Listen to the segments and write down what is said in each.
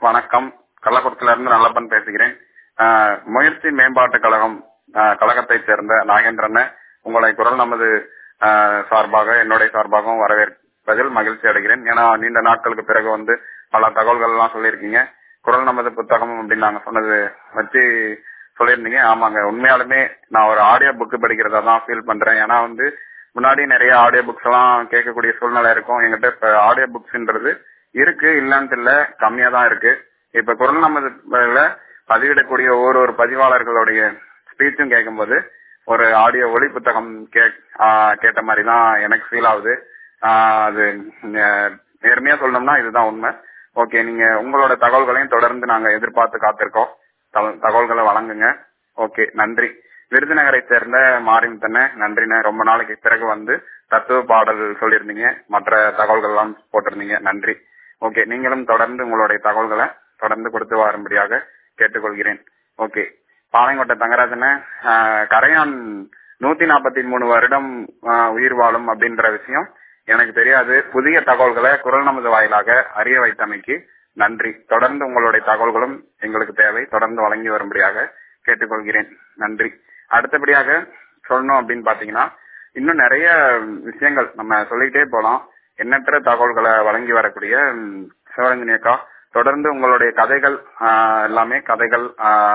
வணக்கம் கள்ளக்குறிச்சியில இருந்து நல்லப்பன் பேசுகிறேன் ஆஹ் முயற்சி மேம்பாட்டு கழகம் ஆஹ் கழகத்தைச் சேர்ந்த நாகேந்திரன் உங்களை குரல் நமது ஆஹ் சார்பாக என்னுடைய சார்பாகவும் வரவேற்பதில் மகிழ்ச்சி அடைகிறேன் ஏன்னா நீண்ட நாட்களுக்கு பிறகு வந்து பல தகவல்கள் எல்லாம் சொல்லியிருக்கீங்க குரல் நமது புத்தகம் அப்படின்னு நாங்க சொன்னது வச்சு சொல்லியிருந்தீங்க ஆமாங்க உண்மையாலுமே நான் ஒரு ஆடியோ புக் படிக்கிறதா தான் ஃபீல் பண்றேன் ஏன்னா வந்து முன்னாடி நிறைய ஆடியோ புக்ஸ் எல்லாம் கேட்கக்கூடிய சூழ்நிலை இருக்கும் எங்கிட்ட இப்ப ஆடியோ புக்ஸ்ன்றது இருக்கு இல்லன்னு இல்ல கம்மியா தான் இருக்கு இப்ப குரல் நமது பதிவிடக்கூடிய ஒரு ஒரு பதிவாளர்களுடைய ஸ்பீச்சும் கேட்கும்போது ஒரு ஆடியோ ஒளி புத்தகம் கேட்ட மாதிரி தான் எனக்கு ஃபீல் ஆகுது அது நேர்மையா சொல்லணும்னா இதுதான் உண்மை ஓகே நீங்க உங்களோட தகவல்களையும் தொடர்ந்து நாங்க எதிர்பார்த்து காத்திருக்கோம் தகவல்களை வழங்குங்க ஓகே நன்றி விருதுநகரை சேர்ந்த மாரிமுத்தண்ண நன்றிண்ணே ரொம்ப நாளைக்கு பிறகு வந்து தத்துவ பாடல் சொல்லியிருந்தீங்க மற்ற தகவல்கள் எல்லாம் போட்டிருந்தீங்க நன்றி ஓகே நீங்களும் தொடர்ந்து உங்களுடைய தகவல்களை தொடர்ந்து கொடுத்து வரும்படியாக கேட்டுக்கொள்கிறேன் ஓகே பாளையங்கோட்டை தங்கராஜன கரையான் நூத்தி நாற்பத்தி மூணு வருடம் உயிர் வாழும் அப்படின்ற விஷயம் எனக்கு தெரியாது புதிய தகவல்களை குரல் நமது வாயிலாக அறிய வைத்தமைக்கு நன்றி தொடர்ந்து உங்களுடைய தகவல்களும் எங்களுக்கு தேவை தொடர்ந்து வழங்கி வரும்படியாக கேட்டுக்கொள்கிறேன் நன்றி அடுத்தபடியாக சொல்லணும் அப்படின்னு பாத்தீங்கன்னா இன்னும் நிறைய விஷயங்கள் நம்ம சொல்லிட்டே போலாம் எண்ணற்ற தகவல்களை வழங்கி வரக்கூடிய சிவரஞ்சனியக்கா தொடர்ந்து உங்களுடைய கதைகள் எல்லாமே கதைகள்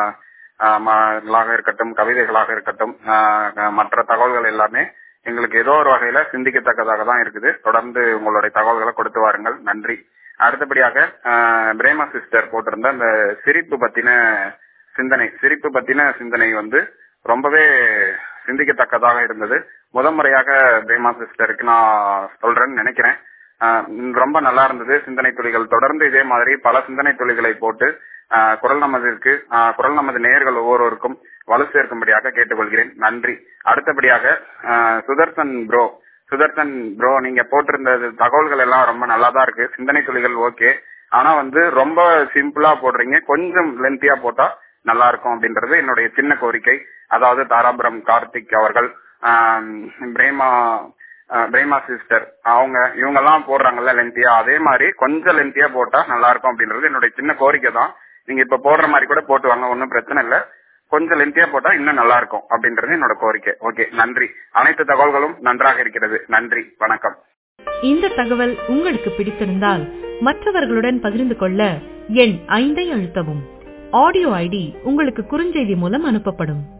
இருக்கட்டும் கவிதைகளாக இருக்கட்டும் மற்ற தகவல்கள் எல்லாமே எங்களுக்கு ஏதோ ஒரு வகையில சிந்திக்கத்தக்கதாக தான் இருக்குது தொடர்ந்து உங்களுடைய தகவல்களை கொடுத்து வாருங்கள் நன்றி அடுத்தபடியாக பிரேமா சிஸ்டர் போட்டிருந்த அந்த சிரிப்பு பத்தின சிந்தனை சிரிப்பு பத்தின சிந்தனை வந்து ரொம்பவே சிந்திக்கத்தக்கதாக இருந்தது முதன்முறையாக பிரேமா சிஸ்டருக்கு நான் சொல்றேன்னு நினைக்கிறேன் ரொம்ப நல்லா இருந்தது சிந்தனை துளிகள் தொடர்ந்து இதே மாதிரி பல சிந்தனை துளிகளை போட்டு குரல் நமதிற்கு குரல் நமது நேயர்கள் ஒவ்வொருவருக்கும் வலு சேர்க்கும்படியாக கேட்டுக்கொள்கிறேன் நன்றி அடுத்தபடியாக சுதர்சன் ப்ரோ சுதர்சன் ப்ரோ நீங்க போட்டிருந்த தகவல்கள் எல்லாம் ரொம்ப நல்லா தான் இருக்கு சிந்தனை துளிகள் ஓகே ஆனா வந்து ரொம்ப சிம்பிளா போடுறீங்க கொஞ்சம் லென்த்தியா போட்டா நல்லா இருக்கும் அப்படின்றது என்னுடைய சின்ன கோரிக்கை அதாவது தாராபுரம் கார்த்திக் அவர்கள் பிரேமா பிரேமா சிஸ்டர் அவங்க இவங்க எல்லாம் போடுறாங்கல்ல லென்த்தியா அதே மாதிரி கொஞ்சம் லென்த்தியா போட்டா நல்லா இருக்கும் அப்படின்றது என்னுடைய சின்ன கோரிக்கை தான் நீங்க இப்ப போடுற மாதிரி கூட போட்டு வாங்க ஒன்னும் பிரச்சனை இல்ல கொஞ்சம் லென்த்தியா போட்டா இன்னும் நல்லா இருக்கும் அப்படின்றது என்னோட கோரிக்கை ஓகே நன்றி அனைத்து தகவல்களும் நன்றாக இருக்கிறது நன்றி வணக்கம் இந்த தகவல் உங்களுக்கு பிடித்திருந்தால் மற்றவர்களுடன் பகிர்ந்து கொள்ள எண் ஐந்தை அழுத்தவும் ஆடியோ ஐடி உங்களுக்கு குறுஞ்செய்தி மூலம் அனுப்பப்படும்